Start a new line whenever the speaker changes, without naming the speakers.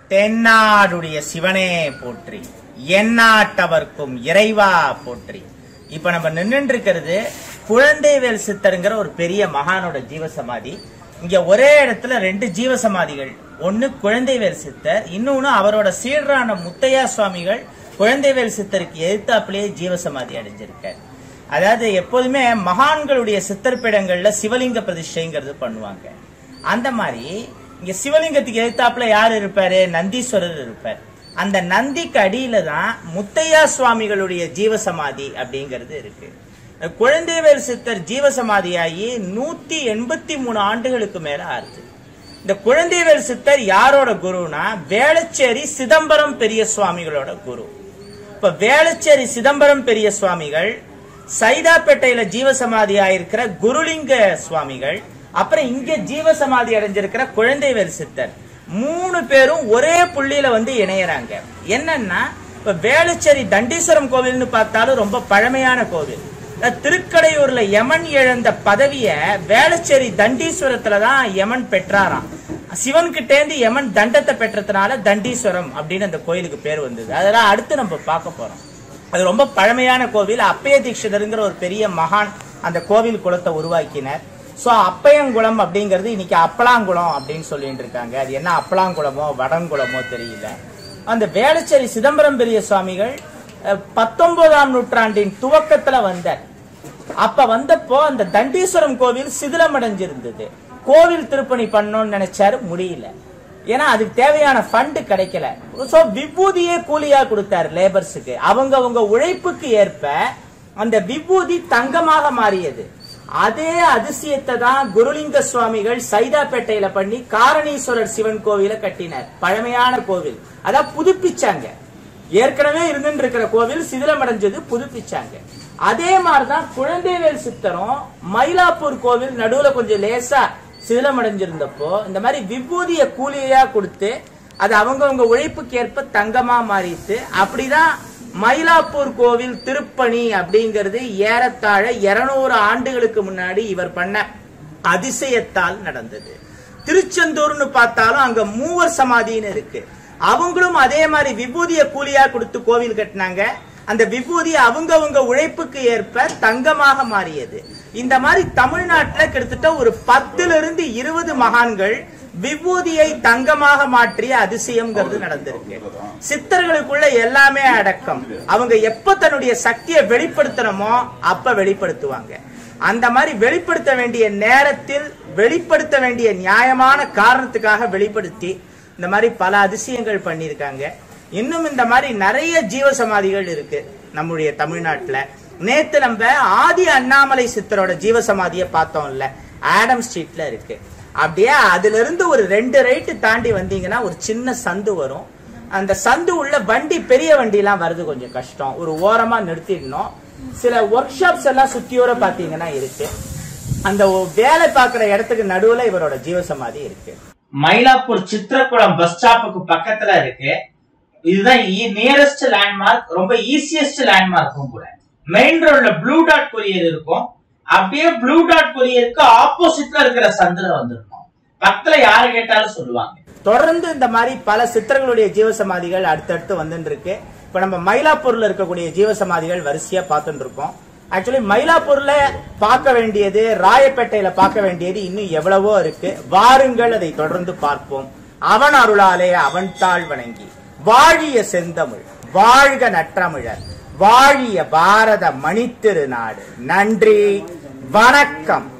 தென்னாடுடைய சிவனே போற்றி எந்நாட்டவர்க்கும் இறைவா போற்றி இப்ப நம்ம நின்னுட்டு இருக்கிறது குழந்தைவேல் சித்தருங்கிற ஒரு பெரிய மகானோட ஜீவசமாதி இங்க ஒரே இடத்துல ரெண்டு ஜீவசமாதிகள் ஒன்னு குழந்தைவேல் சித்தர் இன்னொன்னு அவரோட சீடரான முத்தையா சுவாமிகள் குழந்தைவேல் சித்தருக்கு எதிர்த்தாப்புலயே ஜீவசமாதி அடைஞ்சிருக்கார் அதாவது எப்போதுமே மகான்களுடைய சித்தர்பிடங்கள்ல சிவலிங்க பிரதிஷ்டைங்கிறது பண்ணுவாங்க அந்த மாதிரி இங்க சிவலிங்கத்துக்கு எதிர்த்தாப்புல யார் இருப்பாரு நந்தீஸ்வரர் இருப்பார் அந்த நந்திக்கு அடியில தான் முத்தையா சுவாமிகளுடைய ஜீவசமாதி அப்படிங்கிறது இருக்கு குழந்தைவேல் சித்தர் ஜீவசமாதியாகி நூத்தி எண்பத்தி மூணு ஆண்டுகளுக்கு மேல ஆறுது இந்த குழந்தைவேல் சித்தர் யாரோட குருனா வேளச்சேரி சிதம்பரம் பெரிய சுவாமிகளோட குரு இப்ப வேளச்சேரி சிதம்பரம் பெரிய சுவாமிகள் சைதாப்பேட்டையில ஜீவசமாதி ஆயிருக்கிற குருலிங்க சுவாமிகள் அப்புறம் இங்க ஜீவசமாதி அடைஞ்சிருக்கிற குழந்தைவேல் சித்தர் மூணு பேரும் ஒரே புள்ளியில வந்து இணையறாங்க என்னன்னா இப்ப வேளச்சேரி தண்டீஸ்வரம் கோவில்னு பார்த்தாலும் ரொம்ப பழமையான கோவில் அஹ் திருக்கடையூர்ல யமன் இழந்த பதவிய வேளச்சேரி தண்டீஸ்வரத்துல தான் யமன் பெற்றாராம் சிவன் கிட்டேந்து யமன் தண்டத்தை பெற்றதுனால தண்டீஸ்வரம் அப்படின்னு அந்த கோயிலுக்கு பேர் வந்தது அதெல்லாம் அடுத்து நம்ம பார்க்க போறோம் அது ரொம்ப பழமையான கோவில் அப்பய தீட்சிதருங்கிற ஒரு பெரிய மகான் அந்த கோவில் குளத்தை உருவாக்கினர் சோ அப்பயங்குளம் அப்படிங்கிறது இன்னைக்கு அப்பலாங்குளம் அப்படின்னு சொல்லிட்டு இருக்காங்க அது என்ன அப்பலாங்குளமோ வடங்குளமோ தெரியல அந்த வேளச்சேரி சிதம்பரம் பெரிய சுவாமிகள் அஹ், பத்தொன்பதாம் நூற்றாண்டின் துவக்கத்துல வந்தார் அப்ப வந்தப்போ அந்த தண்டீஸ்வரம் கோவில் சிதிலமடைஞ்சிருந்தது கோவில் திருப்பணி பண்ணணும்னு நினைச்சாரு முடியல ஏன்னா அதுக்கு தேவையான ஃபண்ட் கிடைக்கல சோ விபூதியே கூலியா கொடுத்தாரு லேபர்ஸுக்கு அவங்க அவங்க உழைப்புக்கு ஏற்ப அந்த விபூதி தங்கமாக மாறியது அதே அதிசயத்தை தான் குருலிங்க சுவாமிகள் சைதாப்பேட்டையில பண்ணி காரணீஸ்வரர் சிவன் கோவில கட்டினார் பழமையான கோவில் அதான் புதுப்பிச்சாங்க ஏற்கனவே இருந்துட்டு இருக்கிற கோவில் சிதிலமடைஞ்சது புதுப்பிச்சாங்க அதே மாதிரிதான் குழந்தைவேல் சித்தரும் மயிலாப்பூர் கோவில் நடுவுல கொஞ்சம் லேசா சிதிலமடைஞ்சிருந்தப்போ இந்த மாதிரி விபூதிய கூலியா கொடுத்து அது அவங்கவங்க உழைப்புக்கு ஏற்ப தங்கமா மாறிட்டு அப்படிதான் மயிலாப்பூர் கோவில் திருப்பணி அப்படிங்கிறது ஏறத்தாழ 200 ஆண்டுகளுக்கு முன்னாடி இவர் பண்ண அதிசயத்தால் நடந்தது திருச்செந்தூர்னு பார்த்தாலும் அங்க மூவர் சமாதின்னு இருக்கு அவங்களும் அதே மாதிரி விபூதிய கூலியா கொடுத்து கோவில் கட்டினாங்க அந்த விபூதி அவங்கவங்க உழைப்புக்கு ஏற்ப தங்கமாக மாறியது இந்த மாதிரி தமிழ்நாட்டுல கிட்டத்தட்ட ஒரு பத்துல இருந்து இருபது மகான்கள் விபூதியை தங்கமாக மாற்றிய அதிசயம்ங்கிறது நடந்திருக்கு சித்தர்களுக்குள்ள எல்லாமே அடக்கம் அவங்க எப்ப தன்னுடைய சக்தியை வெளிப்படுத்தணுமோ அப்ப வெளிப்படுத்துவாங்க அந்த மாதிரி வெளிப்படுத்த வேண்டிய நேரத்தில் வெளிப்படுத்த வேண்டிய நியாயமான காரணத்துக்காக வெளிப்படுத்தி இந்த மாதிரி பல அதிசயங்கள் பண்ணியிருக்காங்க இன்னும் இந்த மாதிரி நிறைய ஜீவசமாதிகள் இருக்கு நம்முடைய தமிழ்நாட்டுல நேத்து நம்ம ஆதி அண்ணாமலை சித்தரோட ஜீவசமாதியை பார்த்தோம்ல ஆடம் ஸ்ட்ரீட்ல இருக்கு அப்படியே அதுல இருந்து ஒரு ரெண்டு ரைட்டு தாண்டி வந்தீங்கன்னா ஒரு சின்ன சந்து வரும் அந்த சந்து உள்ள வண்டி பெரிய வண்டி எல்லாம் வருது கொஞ்சம் கஷ்டம் ஒரு ஓரமா நிறுத்திடணும் சில ஒர்க் ஷாப்ஸ் எல்லாம் சுத்தியோர பாத்தீங்கன்னா இருக்கு அந்த ஒ- வேலை பார்க்கிற இடத்துக்கு நடுவுல இவரோட ஜீவசமாதி இருக்கு மயிலாப்பூர் சித்திரகுளம் பஸ் ஸ்டாப்புக்கு பக்கத்துல இருக்கு இதுதான் நியரஸ்ட் லேண்ட்மார்க் ரொம்ப ஈஸியஸ்ட் லேண்ட்மார்க்கும் கூட மெயின் ரோட்ல ப்ளூ டாட் கொரியர் இருக்கும் அப்படியே ப்ளூ டாட் கொரியருக்கு ஆப்போசிட்ல இருக்கிற சந்துல வந்திருக்கும் பக்கத்துல யாரு கேட்டாலும் சொல்லுவாங்க தொடர்ந்து இந்த மாதிரி பல சித்தர்களுடைய ஜீவசமாதிகள் அடுத்தடுத்து வந்துட்டு இருக்கு இப்ப நம்ம மயிலாப்பூர்ல இருக்கக்கூடிய ஜீவசமாதிகள் வரிசையா பார்த்துட்டு இருக்கோம் ஆக்சுவலி மயிலாப்பூர்ல பார்க்க வேண்டியது ராயப்பேட்டையில பார்க்க வேண்டியது இன்னும் எவ்வளவோ இருக்கு வாருங்கள் அதை தொடர்ந்து பார்ப்போம் அவன் அருளாலே அவன் தாழ் வணங்கி வாழிய செந்தமிழ் வாழ்க நற்றமிழர் வாழிய பாரத மணித்திருநாடு நன்றி வணக்கம்